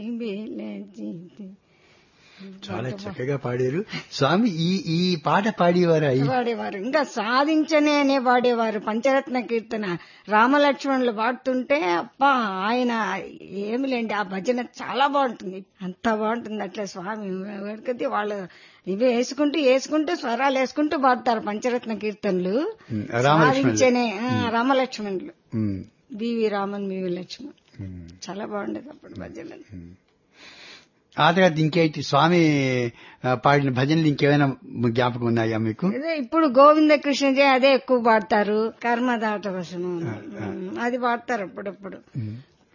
చాలా చక్కగా పాడారు స్వామి ఈ ఈ పాట పాడేవారా ఈ పాడేవారు ఇంకా సాధించనే అనే పాడేవారు పంచరత్న కీర్తన రామలక్ష్మణులు పాడుతుంటే అప్పా ఆయన ఏమిలేండి ఆ భజన చాలా బాగుంటుంది అంత బాగుంటుంది అట్లా స్వామి వేడుకది వాళ్ళు ఇవి వేసుకుంటూ వేసుకుంటూ స్వరాలు వేసుకుంటూ పాడతారు పంచరత్న కీర్తనలు ఉమ్, రామలక్ష్మణులు. సాధించనే ఆ, రామలక్ష్మణులు ఉమ్, బివి రామన్ బివి లక్ష్మణ్ ఉమ్. చాలా బాగుండేది అప్పుడు భజనలు ఆ తర్వాత ఇంకేంటి స్వామి ఆ, పాడిన భజనలు ఇంకేమైనా జ్ఞాపకం ఉన్నాయా మీకు అదే ఇప్పుడు గోవింద కృష్ణ జయ అదే ఎక్కువ పాడతారు కర్మదాట వశము అది పాడతారు అప్పుడప్పుడు ఉమ్.